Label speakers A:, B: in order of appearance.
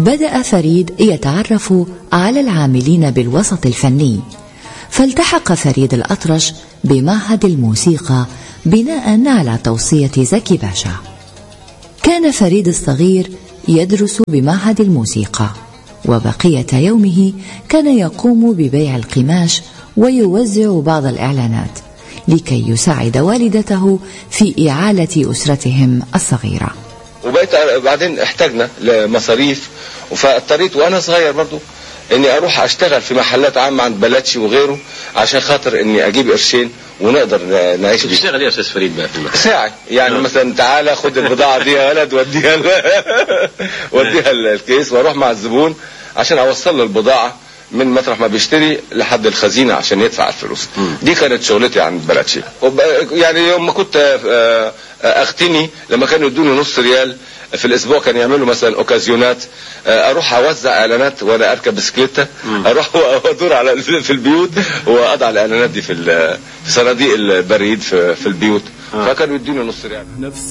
A: بدأ فريد يتعرف على العاملين بالوسط الفني فالتحق فريد الأطرش بمعهد الموسيقى بناء على توصية زكي باشا كان فريد الصغير يدرس بمعهد الموسيقى وبقية يومه كان يقوم ببيع القماش ويوزع بعض الإعلانات لكي يساعد والدته في إعالة أسرتهم الصغيرة
B: وبقيت بعدين احتاجنا لمصاريف فاضطريت وانا صغير برضو اني اروح اشتغل في محلات عامه عند بلاتشي وغيره عشان خاطر اني اجيب قرشين ونقدر نعيش بيه
C: بتشتغل ايه يا استاذ فريد بقى في المحل؟
B: ساعة يعني
C: آه.
B: مثلا تعالى خد البضاعة دي يا ولد وديها ال- وديها ال- الكيس واروح مع الزبون عشان اوصل له البضاعة من مطرح ما بيشتري لحد الخزينة عشان يدفع الفلوس دي كانت شغلتي عند بلاتشي وب- يعني يوم ما كنت آه، آه، اغتني لما كانوا يدوني نص ريال في الاسبوع كانوا يعملوا مثلا اوكازيونات آه، اروح اوزع اعلانات وانا اركب بسكليته اروح وادور على في البيوت واضع الاعلانات دي في ال- في صناديق البريد في في البيوت فكانوا يدوني نص ريال